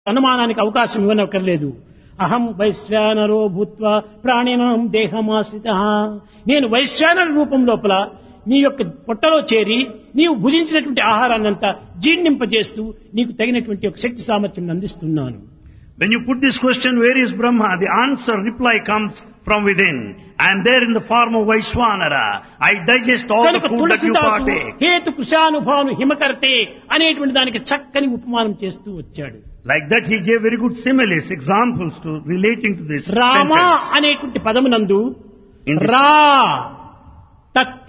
అనుమానానికి అవకాశం ఇవ్వనక్కర్లేదు అహం వైశ్వానరో భూత్వ ప్రాణినం దేహమాశ్రిత నేను వైశ్వానర రూపం లోపల నీ యొక్క పొట్టలో చేరి నీవు భుజించినటువంటి ఆహారాన్నంతా జీర్ణింపజేస్తూ నీకు తగినటువంటి ఒక శక్తి సామర్థ్యం అందిస్తున్నాను When you put this question, where is Brahma? The answer, reply comes from within. I am there in the form of Vaishwanara. I digest all the కనుక food that you తులసిదాసు partake. హేతు కృషానుభాను హిమకర్తే అనేటువంటి దానికి చక్కని ఉపమానం చేస్తూ వచ్చాడు Like that, he gave very good similes, examples to relating to this Rama sentence. అనేటువంటి పదమునందు In this- రా తత్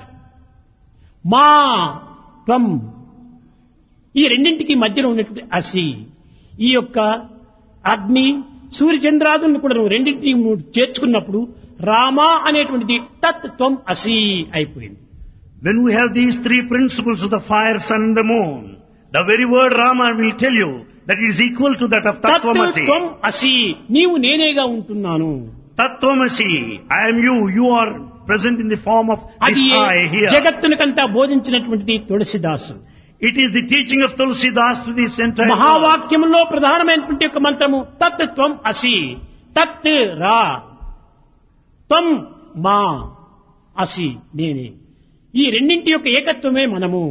మా త్వం ఈ రెండింటికి మధ్యలో ఉన్నటువంటి అసి ఈ యొక్క అగ్ని సూర్యచంద్రాదులను కూడా నువ్వు రెండింటిని నువ్వు చేర్చుకున్నప్పుడు రామ అనేటువంటిది తత్ త్వం అసి అయిపోయింది When we have these three principles of the fire, sun and the moon, the very word Rama will tell you that it is equal to that of తత్ Tattvamasi. త్వం అసి నీవు నేనేగా ఉంటున్నాను Tattvamasi, I am you, you are present in the form of this అది I here. జగత్తునికంతా బోధించినటువంటిది తులసిదాసు It is the teaching of Tulsidas to this entire world. మహావాక్యంలో ప్రధానమైనటువంటి యొక్క మంత్రము తత్ త్వం అసి తత్ రా త్వం మా అసి నేనే ఈ రెండింటి యొక్క ఏకత్వమే మనము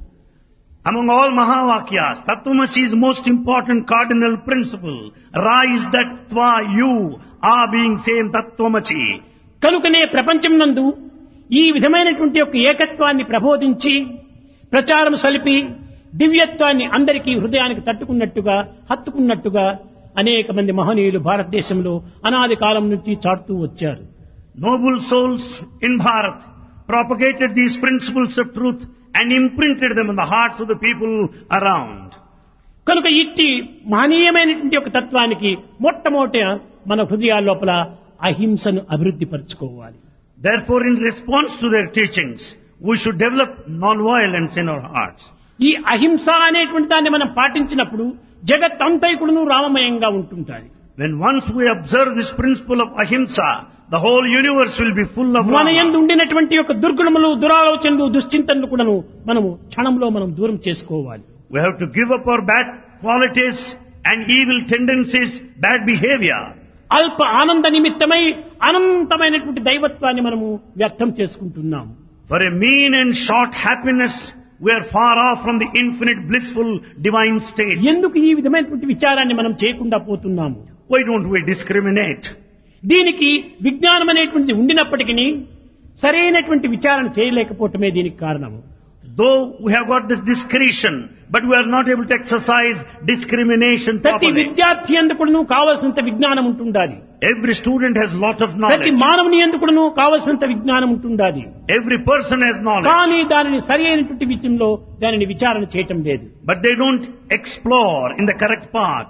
Among all Mahavakyas, Tattvamasi is most important cardinal principle. Ra is that Tva, you, are being same Tattvamasi. కనుకనే ప్రపంచం నందు ఈ విధమైనటువంటి యొక్క ఏకత్వాన్ని ప్రబోధించి ప్రచారం సలిపి దివ్యత్వాన్ని అందరికీ హృదయానికి తట్టుకున్నట్టుగా హత్తుకున్నట్టుగా అనేక మంది మహనీయులు భారతదేశంలో అనాది కాలం నుంచి చాటుతూ వచ్చారు Noble souls in Bharat propagated these principles of truth and imprinted them in the hearts of the people around. కనుక ఇట్టి మహనీయమైనటువంటి ఒక తత్వానికి మొట్టమొదట మన హృదయాల లోపల అహింసను అభివృద్ధి పరచుకోవాలి Therefore, in response to their teachings, we should develop non-violence in our hearts. ఈ అహింస అనేటువంటి దాన్ని మనం పాటించినప్పుడు జగత్ అంతైకుడును రామమయంగా ఉంటుంటాయి When once we observe this principle of ahimsa, the whole universe will be full of మన Rama. యందు ఉండినటువంటి యొక్క దుర్గుణములు దురాలోచనలు దుశ్చింతనలు కూడాను మనము క్షణంలో మనం దూరం చేసుకోవాలి We have to give up our bad qualities and evil tendencies, bad behavior. అల్ప ఆనంద నిమిత్తమై అనంతమైనటువంటి దైవత్వాన్ని మనము వ్యర్థం చేసుకుంటున్నాము For a mean and short happiness, we are far off from the infinite blissful divine state. ఎందుకు ఈ విధమైనటువంటి విచారాన్ని మనం చేయకుండా పోతున్నాము Why don't we discriminate? దీనికి విజ్ఞానం అనేటువంటిది ఉండినప్పటికీ సరైనటువంటి విచారణ చేయలేకపోవటమే దీనికి కారణము Though we have got this discretion, but we are not able to exercise discrimination ప్రతి properly. విద్యార్థి ఎందుకును కావలసినంత విజ్ఞానం ఉంటుండాలి Every student has lot of ప్రతి knowledge. మానవుని ఎందుకును కావలసినంత విజ్ఞానం ఉంటుండాలి Every person has knowledge. కానీ దానిని సరి అయినటువంటి విషయంలో దానిని విచారణ చేయటం లేదు But they don't explore in the correct path.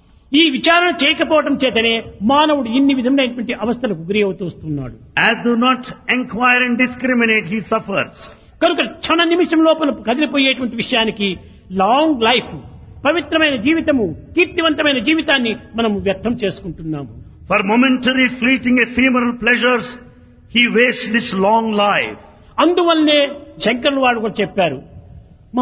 ఈ విచారణ చేయకపోవటం చేతనే మానవుడు ఇన్ని విధమైనటువంటి అవస్థలకు గురి అవుతూ వస్తున్నాడు As do not inquire and discriminate, he suffers. కనుక క్షణ నిమిషం లోపల కదిలిపోయేటువంటి విషయానికి లాంగ్ లైఫ్ పవిత్రమైన జీవితము కీర్తివంతమైన జీవితాన్ని మనం వ్యర్థం చేసుకుంటున్నాము For momentary fleeting ephemeral pleasures, he wastes this long life. అందువల్లనే శంకరులు వాడు కూడా చెప్పారు